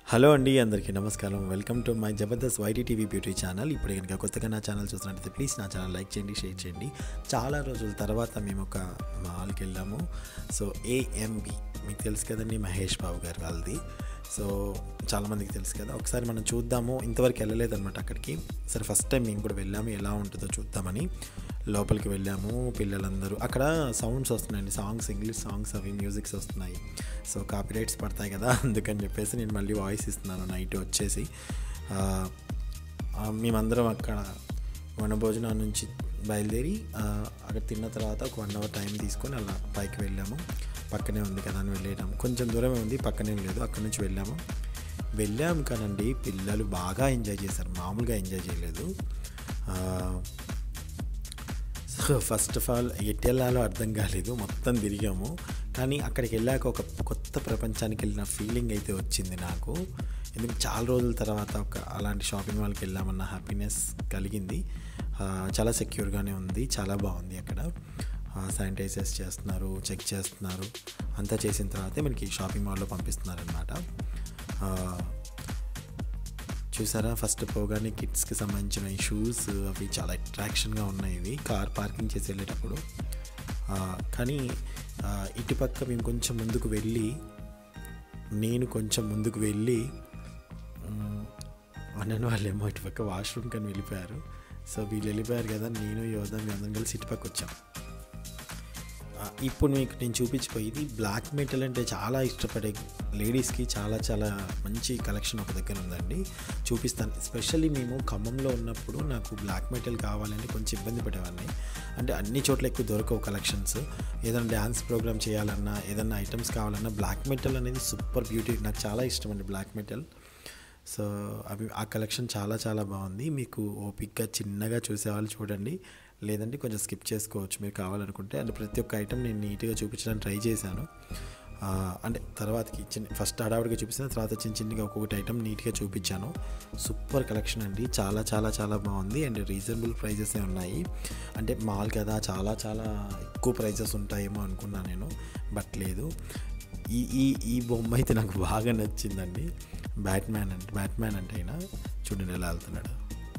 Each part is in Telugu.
హలో అండి అందరికీ నమస్కారం welcome to my Jabardasth YT TV beauty channel ఇప్పుడు కనుక కొత్తగా నా ఛానల్ చూసినట్టయితే ప్లీజ్ నా ఛానల్ లైక్ చేయండి షేర్ చేయండి చాలా రోజుల తర్వాత మేము ఒక మాల్కి వెళ్ళాము సో ఏఎంబి మీకు తెలుసు కదండి మహేష్ బాబు గారు వాళ్ళది సో చాలామందికి తెలుసు కదా ఒకసారి మనం చూద్దాము ఇంతవరకు వెళ్ళలేదన్నమాట అక్కడికి సరే ఫస్ట్ టైం మేము కూడా వెళ్ళాము ఎలా ఉంటుందో చూద్దామని లోపలికి వెళ్ళాము పిల్లలందరూ అక్కడ సౌండ్స్ వస్తున్నాయండి సాంగ్స్ ఇంగ్లీష్ సాంగ్స్ అవి మ్యూజిక్స్ వస్తున్నాయి సో కాపీరైట్స్ పడతాయి కదా అందుకని చెప్పేసి నేను మళ్ళీ వాయిస్ ఇస్తున్నాను నైట్ వచ్చేసి ఆ, ఆ, మేమందరం అక్కడ వనభోజనం నుంచి బయలుదేరి ఆ, అక్కడ తిన్న తర్వాత ఒక వన్ అవర్ టైం తీసుకొని అలా పైకి వెళ్ళాము పక్కనే ఉంది కదా అని వెళ్ళాము కొంచెం దూరమే ఉంది పక్కనే లేదు అక్కడ నుంచి వెళ్ళాము వెళ్ళాము కానండి పిల్లలు బాగా ఎంజాయ్ చేశారు మామూలుగా ఎంజాయ్ చేయలేదు ఆ, సో ఫస్ట్ ఆఫ్ ఆల్ ఎటు వెళ్ళాలో అర్థం కాలేదు మొత్తం తిరిగాము కానీ అక్కడికి వెళ్ళాక ఒక కొత్త ప్రపంచానికి వెళ్ళిన ఫీలింగ్ అయితే వచ్చింది నాకు ఎందుకంటే చాలా రోజుల తర్వాత ఒక అలాంటి షాపింగ్ మాల్కి వెళ్ళామన్న హ్యాపీనెస్ కలిగింది ఆ, చాలా సెక్యూర్గానే ఉంది చాలా బాగుంది అక్కడ శానిటైజర్స్ చేస్తున్నారు చెక్ చేస్తున్నారు అంతా చేసిన తర్వాతే మనకి షాపింగ్ మాల్లో పంపిస్తున్నారనమాట చూసారా ఫస్ట్ పోగానే కిడ్స్కి సంబంధించిన ఈ షూస్ అవి చాలా అట్రాక్షన్గా ఉన్నాయి ఇవి కార్ పార్కింగ్ చేసి వెళ్ళేటప్పుడు ఆ, కానీ ఆ, ఇటుపక్క మేము కొంచెం ముందుకు వెళ్ళి నేను కొంచెం ముందుకు వెళ్ళి మ్, అన్నను వాళ్ళేమో ఇటుపక్క వాష్రూమ్ కానీ వెళ్ళిపోయారు సో వీళ్ళు వెళ్ళిపోయారు కదా నేను యోధ మీ అందరం కలిసి ఇటుపక్క వచ్చాం ఆ, ఇప్పుడు మీకు నేను చూపించిపోయింది బ్లాక్ మెటల్ అంటే చాలా ఇష్టపడే లేడీస్కి చాలా చాలా మంచి కలెక్షన్ ఒక దగ్గర ఉందండి చూపిస్తాను ఎస్పెషల్లీ మేము ఖమ్మంలో ఉన్నప్పుడు నాకు బ్లాక్ మెటల్ కావాలని కొంచెం ఇబ్బంది పడేవాడిని అంటే అన్ని చోట్ల ఎక్కువ దొరకవు కలెక్షన్స్ ఏదైనా డ్యాన్స్ ప్రోగ్రామ్ చేయాలన్నా ఏదైనా ఐటమ్స్ కావాలన్నా బ్లాక్ మెటల్ అనేది సూపర్ బ్యూటీ నాకు చాలా ఇష్టం అండి బ్లాక్ మెటల్ సో అవి ఆ కలెక్షన్ చాలా చాలా బాగుంది మీకు ఓపిక్గా చిన్నగా చూసేవాళ్ళు చూడండి లేదంటే కొంచెం స్కిప్ చేసుకోవచ్చు మీరు కావాలనుకుంటే అంటే ప్రతి ఒక్క ఐటమ్ నేను నీట్గా చూపించడానికి ట్రై చేశాను ఆ, అంటే తర్వాతకి చిన్న ఫస్ట్ హడావుడిగా చూపించిన తర్వాత చిన్న చిన్నగా ఒక్కొక్కటి ఐటమ్ నీట్గా చూపించాను సూపర్ కలెక్షన్ అండి చాలా చాలా చాలా బాగుంది అండ్ రీజనబుల్ ప్రైజెస్ ఉన్నాయి అంటే మాల్ కదా చాలా చాలా ఎక్కువ ప్రైజెస్ ఉంటాయేమో అనుకున్నాను నేను బట్ లేదు ఈ ఈ ఈ బొమ్మ అయితే నాకు బాగా నచ్చిందండి బ్యాట్మ్యాన్ అంటే బ్యాట్మ్యాన్ అంటే అయినా చూడండి ఎలా వెళ్తున్నాడు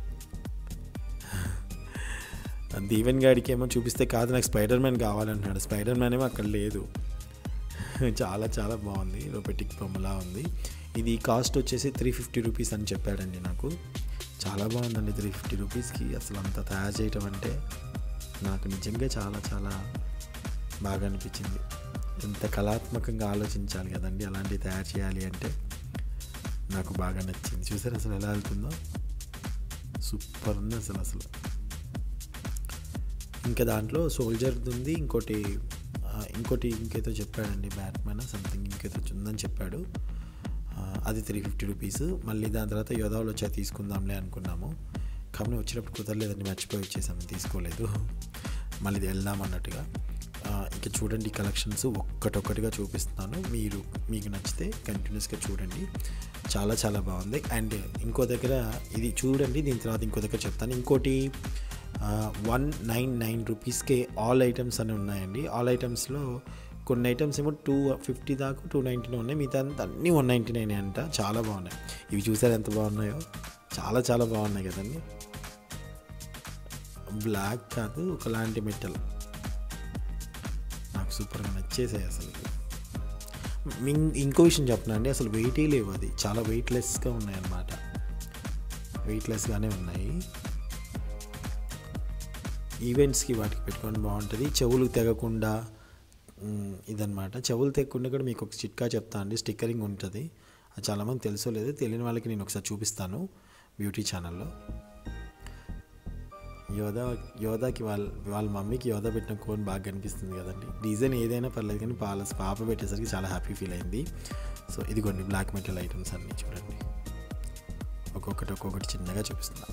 దీవెన్ గాడికి ఏమో చూపిస్తే కాదు నాకు స్పైడర్ మ్యాన్ కావాలంటున్నాడు స్పైడర్ మ్యాన్ ఏమో అక్కడ లేదు చాలా చాలా బాగుంది రోబోటిక్ బొమ్మలా ఉంది ఇది కాస్ట్ వచ్చేసి త్రీ ఫిఫ్టీ రూపీస్ అని చెప్పాడండి నాకు చాలా బాగుందండి త్రీ ఫిఫ్టీ రూపీస్కి అసలు అంత తయారు చేయటం అంటే నాకు నిజంగా చాలా చాలా బాగా అనిపించింది ఎంత కళాత్మకంగా ఆలోచించాలి కదండి అలాంటివి తయారు చేయాలి అంటే నాకు బాగా నచ్చింది చూసారు అసలు ఎలా వెళ్తుందో సూపర్ ఉంది అసలు అసలు ఇంకా దాంట్లో సోల్జర్ ఉంది ఇంకోటి ఆ, ఇంకోటి ఇంకేదో చెప్పాడండి బ్యాట్మ్యాన్ సంథింగ్ ఇంకేదో ఉందని చెప్పాడు ఆ, అది త్రీ ఫిఫ్టీ రూపీస్ మళ్ళీ దాని తర్వాత యోధావులు వచ్చా తీసుకుందాంలే అనుకున్నాము కానీ వచ్చేటప్పుడు కుదరలేదండి మర్చిపోయి వచ్చేసాము తీసుకోలేదు మళ్ళీ వెళ్దాం అన్నట్టుగా ఆ, ఇంకా చూడండి కలెక్షన్స్ ఒక్కటొక్కటిగా చూపిస్తున్నాను మీరు మీకు నచ్చితే కంటిన్యూస్గా చూడండి చాలా చాలా బాగుంది అండ్ ఇంకో దగ్గర ఇది చూడండి దీని తర్వాత ఇంకో దగ్గర చెప్తాను ఇంకోటి వన్ నైన్ నైన్ రూపీస్కే ఆల్ ఐటమ్స్ అని ఉన్నాయండి ఆల్ ఐటమ్స్లో కొన్ని ఐటమ్స్ ఏమో టూ ఫిఫ్టీ దాకా టూ నైంటీ ఉన్నాయి మిగతా అంతా అన్నీ వన్ నైంటీ నైన్ అంట చాలా బాగున్నాయి ఇవి చూసారు ఎంత బాగున్నాయో చాలా చాలా బాగున్నాయి కదండి బ్లాక్ కాదు ఒకలాంటి మెటల్ నాకు సూపర్గా నచ్చేసాయి అసలు మిం- ఇంకో విషయం చెప్పనా అండి అసలు వెయిటే లేవు అది చాలా వెయిట్లెస్గా ఉన్నాయి అన్నమాట వెయిట్లెస్గానే ఉన్నాయి ఈవెంట్స్కి వాటికి పెట్టుకొని బాగుంటుంది చెవులు తెగకుండా మ్, ఇదన్నమాట చెవులు తెగకుండా కూడా మీకు ఒక చిట్కా చెప్తా అండి స్టిక్కరింగ్ ఉంటుంది అది చాలామంది తెలుసో లేదు తెలియని వాళ్ళకి నేను ఒకసారి చూపిస్తాను బ్యూటీ ఛానల్లో యోధా యోధాకి వాళ్ళ వాళ్ళ మమ్మీకి యోధా పెట్టిన కోన్ బాగా కనిపిస్తుంది కదండి డిజైన్ ఏదైనా పర్లేదు కానీ పాల పాప పెట్టేసరికి చాలా హ్యాపీ ఫీల్ అయింది సో ఇదిగోండి బ్లాక్ మెటల్ ఐటమ్స్ అన్నీ చూడండి ఒక్కొక్కటి ఒక్కొక్కటి చిన్నగా చూపిస్తున్నా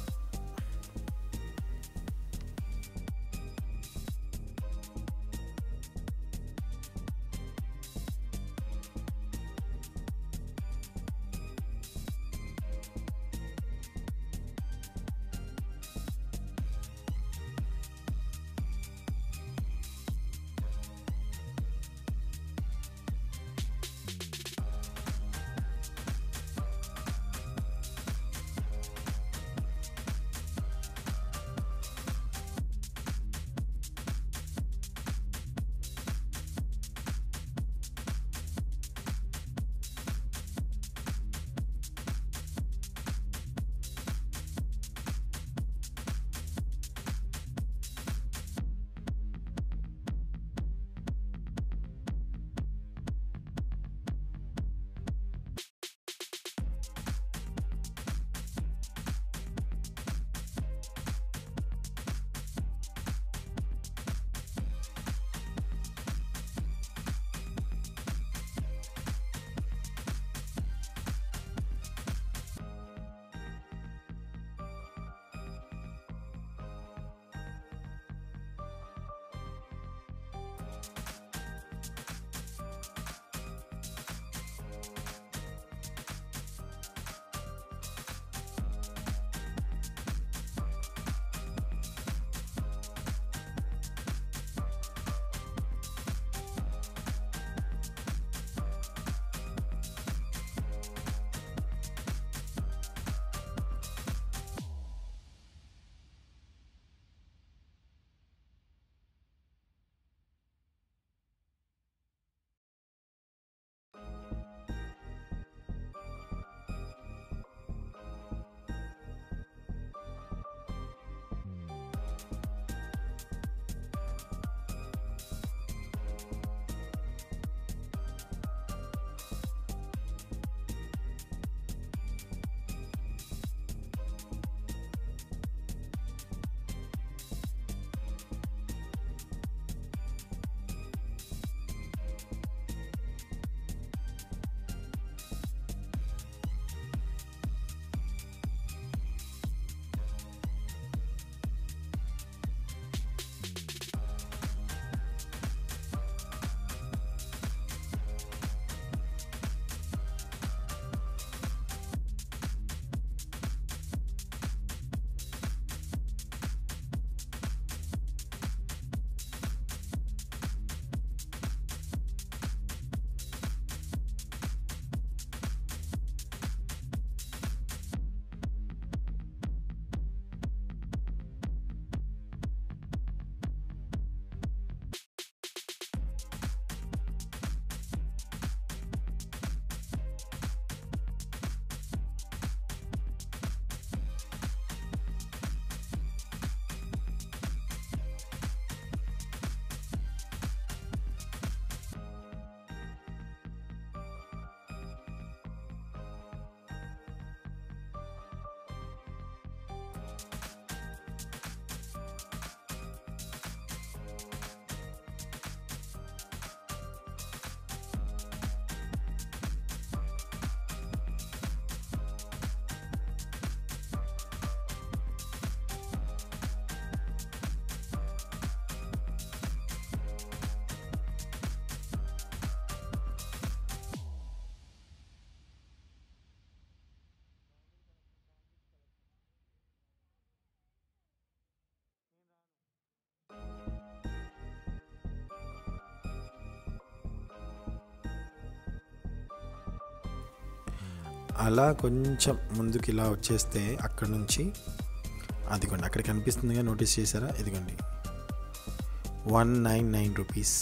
అలా కొంచెం ముందుకు ఇలా వచ్చేస్తే అక్కడ నుంచి అదిగోండి అక్కడ కనిపిస్తుందిగా నోటీస్ చేశారా ఇదిగోండి వన్ నైన్ నైన్ రూపీస్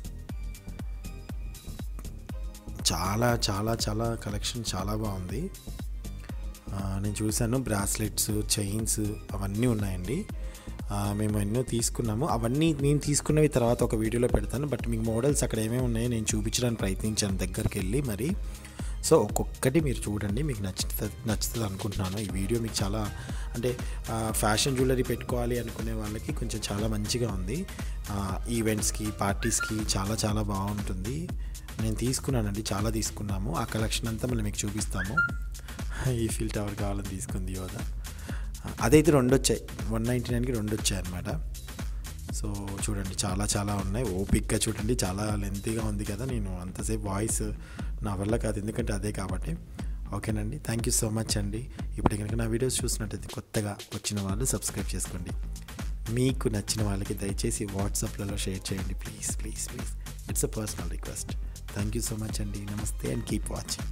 చాలా చాలా చాలా కలెక్షన్ చాలా బాగుంది ఆ, నేను చూశాను బ్రాస్లెట్స్ చైన్స్ అవన్నీ ఉన్నాయండి ఆ, మేము ఎన్నో తీసుకున్నాము అవన్నీ నేను తీసుకున్నవి తర్వాత ఒక వీడియోలో పెడతాను బట్ మీకు మోడల్స్ అక్కడ ఏమేమి ఉన్నాయో నేను చూపించడానికి ప్రయత్నించాను దగ్గరికి వెళ్ళి మరి సో ఒక్కొక్కటి మీరు చూడండి మీకు నచ్చుతుంది నచ్చుతుంది అనుకుంటున్నాను ఈ వీడియో మీకు చాలా అంటే ఆ, ఫ్యాషన్ జ్యువెలరీ పెట్టుకోవాలి అనుకునే వాళ్ళకి కొంచెం చాలా మంచిగా ఉంది ఆ, ఈవెంట్స్కి పార్టీస్కి చాలా చాలా బాగుంటుంది నేను తీసుకున్నానండి చాలా తీసుకున్నాము ఆ కలెక్షన్ అంతా మళ్ళీ మీకు చూపిస్తాము ఈ ఫీల్ టవర్ కావాలని తీసుకుంది యోధ అదైతే రెండు వచ్చాయి వన్ నైంటీ నైన్కి రెండు వచ్చాయి అనమాట సో చూడండి చాలా చాలా ఉన్నాయి ఓపిక్గా చూడండి చాలా లెంతీగా ఉంది కదా నేను అంతసేపు వాయిస్ నా వల్ల కాదు ఎందుకంటే అదే కాబట్టి ఓకేనండి థ్యాంక్ యూ సో మచ్ అండి ఇప్పుడు కనుక నా వీడియోస్ చూసినట్టయితే కొత్తగా వచ్చిన వాళ్ళు సబ్స్క్రైబ్ చేసుకోండి మీకు నచ్చిన వాళ్ళకి దయచేసి వాట్సాప్లలో షేర్ చేయండి please please please it's a personal request thank you so much అండి నమస్తే అండ్ కీప్ వాచింగ్